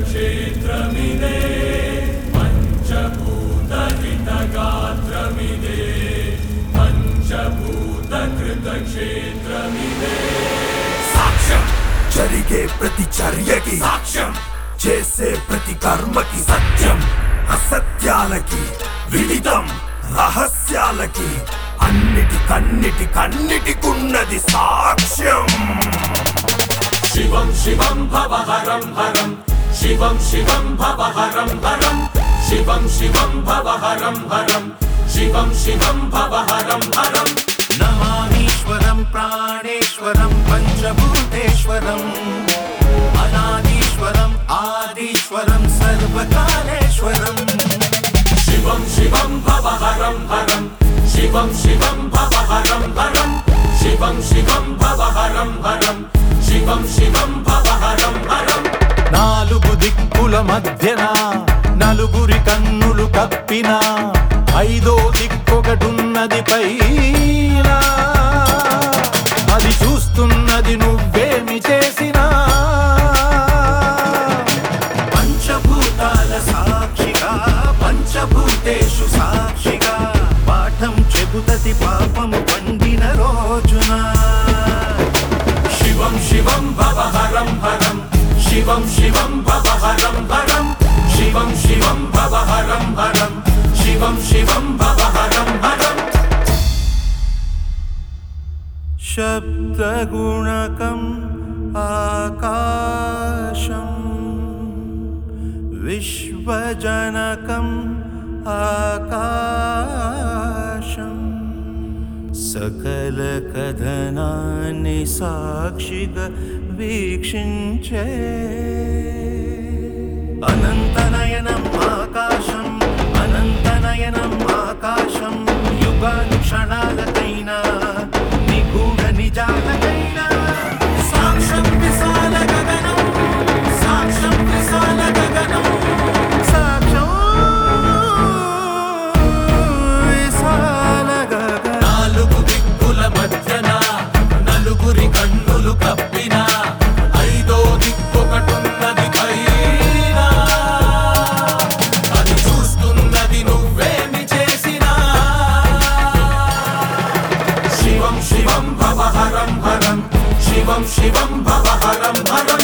क्षेत्रमिदे पञ्चभूतहितगात्रमिदे पञ्चभूतकृतक्षेत्रमिदे సాక్ష్యం జరిగే ప్రతి చర్యకి సాక్ష్యం చేసే ప్రతి కర్మకి సత్యం అసత్యాలకి విదితం రహస్యాలకి అన్నిటి కన్నిటి కన్నిటికున్నది సాక్ష్యం शिवं शिवं भवहरं हरं शिवं शिवं भवहरं हरं शिवं शिवं भवहरं हरं शिवं शिवं भवहरं हरम् నమామీశ్వరం ప్రాణేశ్వరం పంచభూతేశ్వరం అనాదీశ్వరం ఆదీశ్వరం సర్వకాలేశ్వరం शिवं शिवं भवहरं हरं शिवं शिवं भवहरं हरं शिवं शिवं भवहरं हरं शिवं शिवं भवहरं हरम् నాలుగు దిక్కుల మధ్యన నలుగురి కన్నులు కప్పిన ఐదో దిక్కొకటున్నది పైన అది చూస్తున్నది నువ్వేమి చేసినా పంచభూతాల సాక్షిగా పంచభూతేషు సాక్షిగా పాఠం చెబుతది పాపము పండిన రోజున शिवं शिवं भवहरं हरं शिवं शिवं भवहरं हरं शिवं शिवं भवहरं हरं शिवं शिवं भवहरं हरम् शब्दगुणकम् आकाशम् विश्वजनकम् आकाशम् सकलकथनानि साक्षिग వీక్షించే అనంతనయనం ఆకాశం అనంతనయనం ఆకాశం యుగానుక్షణాలకైనా నిగూఢ నిజాలకైనా సాక్ష్యం విశాల గగనం సాక్ష్యం విశాల గగనం సాక్ష్యం విశాల గగనం నాలుగు దిక్కుల మధ్యన నలుగురి కన్నులు కప్పిన ఐదో దిక్కొకటున్నది పైన అది చూస్తున్నది నువ్వేమి చేసినా శివం శివం భవహరం హరం శివం శివం భవహరం హరం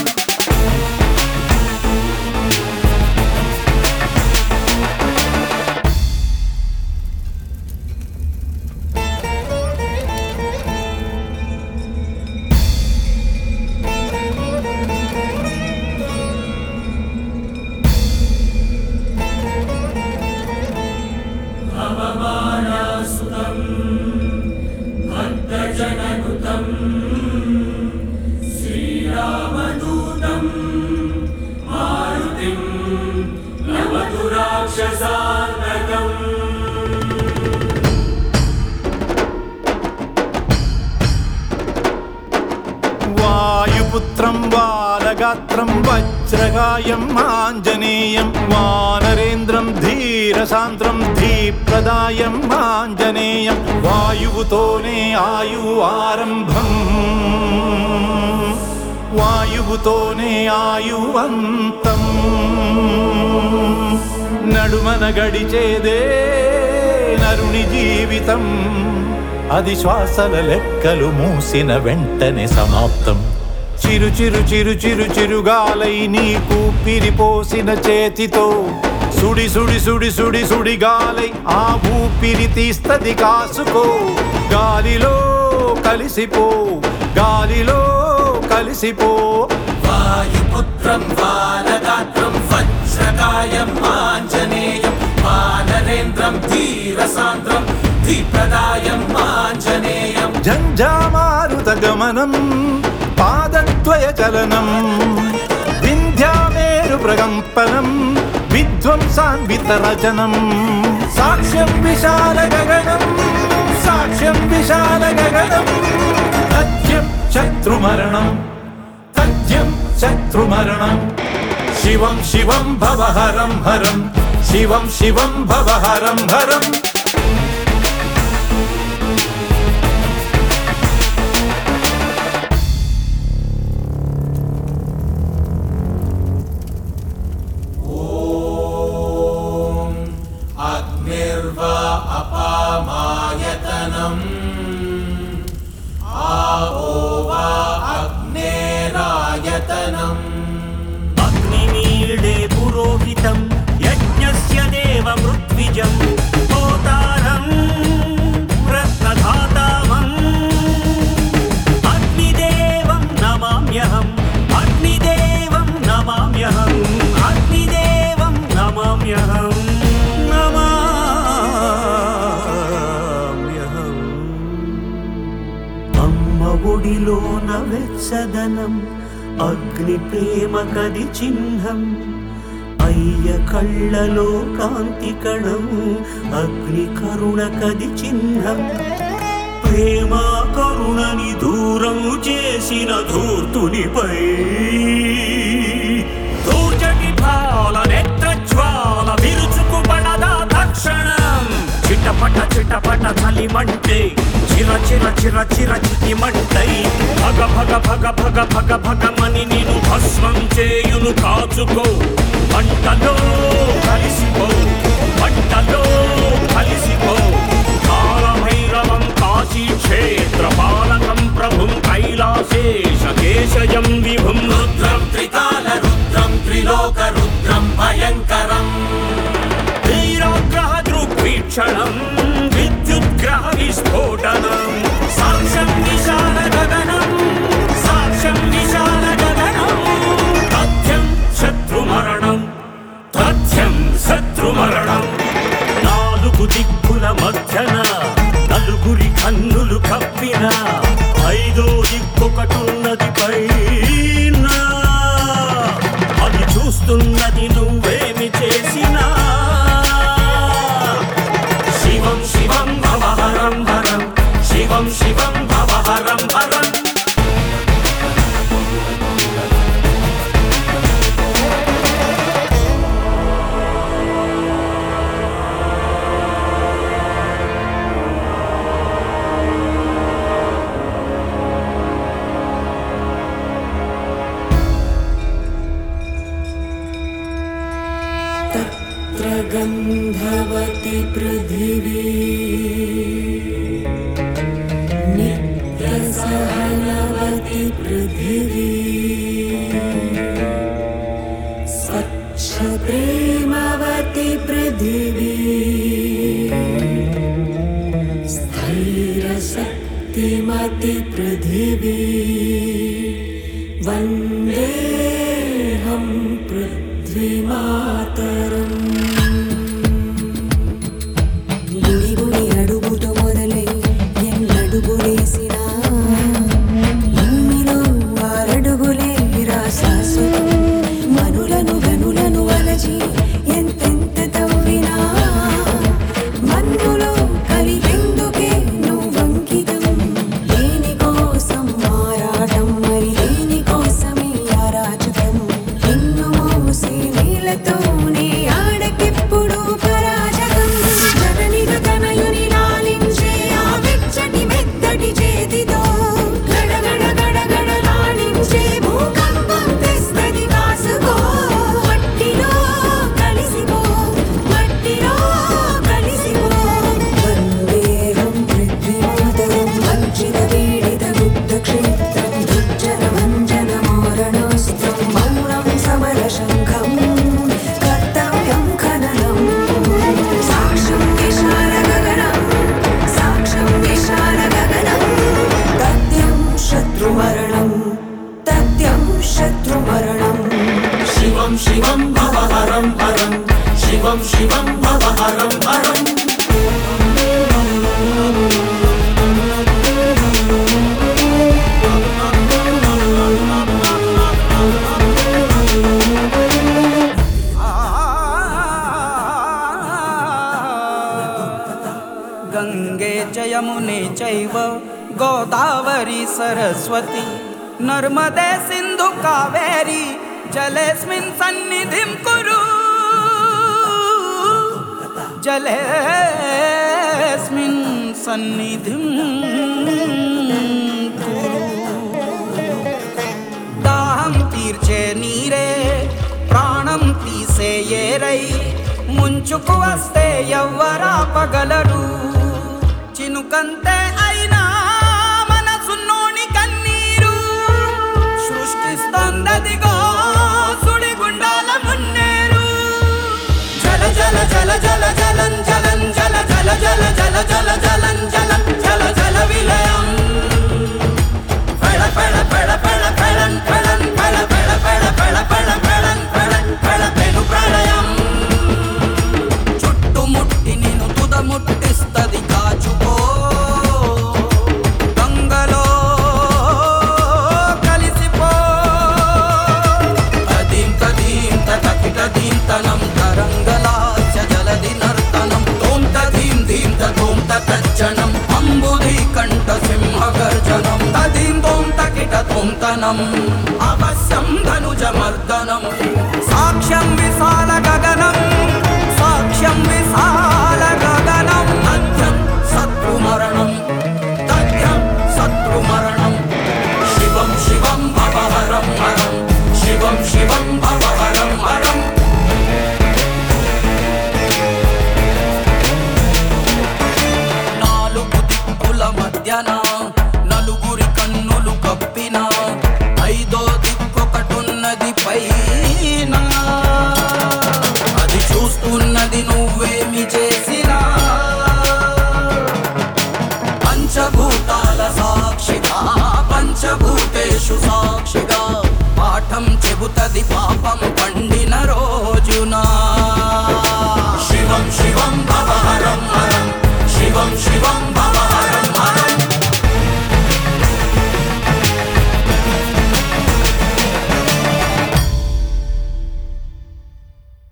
భక్తజననుతం శ్రీరామదూతం మారుతిం నవతు రాక్షసాంతకం వాయుపుత్రం బాలగాత్రం వజ్రగాయం ఆంజనేయం వానరేంద్రం ధీరసాంద్రం ధీప్రదాయం ఆంజనేయం వాయువుతోనే ఆయు ఆరంభం వాయువుతోనే ఆయువంతం నడుమన గడిచేదే నరుని జీవితం అది శ్వాసల లెక్కలు మూసిన వెంటనే సమాప్తం చిరు చిరు చిరు చిరు చిరుగాలై నీకు పిరిపోసిన చేతితో సుడి సుడి సుడి సుడి సుడి గాలై ఆ ఊపిరి తీస్తది కాసుకో గాలిలో కలిసిపో గాలిలో కలిసిపో వాయుపుత్రం బాలగాత్రం వజ్రకాయం ఆంజనేయం వానరేంద్రం ధీరసాంద్రం ధీప్రదాయం ఆంజనేయం జంఝామారుత గమనం పాదద్వయ చలనం వింధ్యామేరు ప్రకంపనం విధ్వంసాన్విత రచనం సాక్ష్యం విశాల గగనం సాక్ష్యం విశాల గగనం తథ్యం శత్రుమరణం తథ్యం శత్రుమరణం శివం శివం భవహరం హరం శివం శివం భవహరం హరం यतनम् अग्निमीळे पुरोहितं यज्ञस्य देवमृद्विजं होतारं रत्नधातामम् अग्निदेवं नमाम्यहम् अग्निदेवं नमाम्यहम् अग्निदेवं नमाम्यहम् నమామ్యహం అమ్మ ఒడిలోన వెచ్చదనం అగ్ని ప్రేమ కది చిహ్నం అయ్య కళ్ళలో కాంతి కణం అగ్ని కరుణ కది చిహ్నం ప్రేమ కరుణని దూరం చేసిన ధూర్తునిపై దూర్జటి భాల నేత్రజ్వాల విరుచుకుపడదా తక్షణం చిటపట చిటపట చలిమంటే చిర చిర చిర చిర చితిమంటై భగ భగ భగ భగ భగ భగమని నేను భస్మం చేయును కాచుకో మంటలో కలిసిపో మంటలో కలిసిపో కాలభైరవం కాశీ క్షేత్ర పాలకం ప్రభుం కైలాసేశ కేశయం విభుం रुद्रं त्रिकालरुद्रं त्रिलोकरुद्रं भयङ्करम् వీరాగ్రహ దృగ్వీక్షణం విద్యుద్గ్రహ విస్ఫోటనం సాక్ష్యం విశాల గగనం సాక్ష్యం విశాల గగనం తథ్యం శత్రుమరణం తథ్యం శత్రుమరణం నాలుగు దిక్కుల మధ్యన నలుగురి కన్నులు కప్పిన ఐదో దిక్కొకటున్నది పైన అది చూస్తున్నది నువ్వేమి చేసినా शिवं शिवं भवहरं हरं शिवं शिवं भवहरं हरम् तत्र गन्धवति पृथिवी नित्यसहनवति पृथिवी स्वच्छप्रेमवति पृथिवी स्थैरशक्तिमति पृथिवी वन्देऽहं పృథ్వీమాతరం గుడి గుడి అడుగుతో మొదలై ఎన్నడుగులేసినా భూమిలో ఆరడుగులే రా శాశ్వతం మనులను గనులను వలచి ఎంతెంత తవ్వినా మన్నులో కలిగెందుకే నువ్వంకితం దేనికోసం మారాటం మరి దేనికోసమే అరాచకం నిన్ను మోసే నీళ్ళతోనే ఆడకెప్పుడు పరాజకం జననిగా తనయుని లాలించే ఆ వెచ్చటి మెత్తటి చేతితో గడగడ గడగడ లాలించే భూకంపం తెస్తది కాసుకో మట్టిలో కలిసిపో మట్టిలో కలిసిపో వందేహం పృథ్వీమాతరం వంచిత పీడిత గుప్త క్షేత్రం దుర్జన భంజన మారణాస్త్రం మౌనం సమర శంఖం కర్తవ్యం ఖననం సాక్ష్యం విశాల గగనం సాక్ష్యం విశాల గగనం తథ్యం శత్రుమరణం తథ్యం శత్రుమరణం शिवं शिवं भवहरं हरं शिवं शिवं भवहरं हरम् गङ्गे च यमुने चैव गोदावरी सरस्वती नर्मदे सिन्धु कावेरी जलेऽस्मिन् सन्निधिं कुरु जलेऽस्मिन् सन्निधिं कुरु దాహం తీర్చే నీరే ప్రాణం తీసే ఏరై ముంచుకు వస్తే ఎవ్వరాపగలరు చినుకంతే అయినా మనసున్నోని కన్నీరు సృష్టిస్తోంది జల జల జల జలం జలం జల జల విలయం పెళ పెళ పెళ పెళ పెళన్ పెళన్ పెళ పెళ పెళ పెళ పెళ పెళన్ పెళన్ పెళ పెను ప్రళయం చుట్టుముట్టి నిన్ను తుదముట్టిస్తది కాచుకో గంగలో కలిసిపో తదీం తదీం తకిట దీంతనం తరంగలాస్య జలది నర్తనం తోం తదీం దీం తోం తచ్చనం అంబుధి కంఠ సింహ గర్జనం తదీం తోం తకిట తోం తనం అవశ్యం ధనుజ మర్దనం సాక్ష్యం విశాల గగనం సాక్ష్యం విశాల గగనం తథ్యం శత్రు మరణం తథ్యం శత్రు మరణం శివం శివం భవహరం హరం శివం శివం భవహరం హరం నాలుగు దిక్కుల మధ్యన నలుగురి కన్నులు కప్పిన ఐదో దిక్కొకటున్నది పైన అది చూస్తున్నది నువ్వేమి చేసినా పంచభూతాల సాక్షిగా పంచభూతేషు సాక్షిగా పాఠం చెబుతది పాప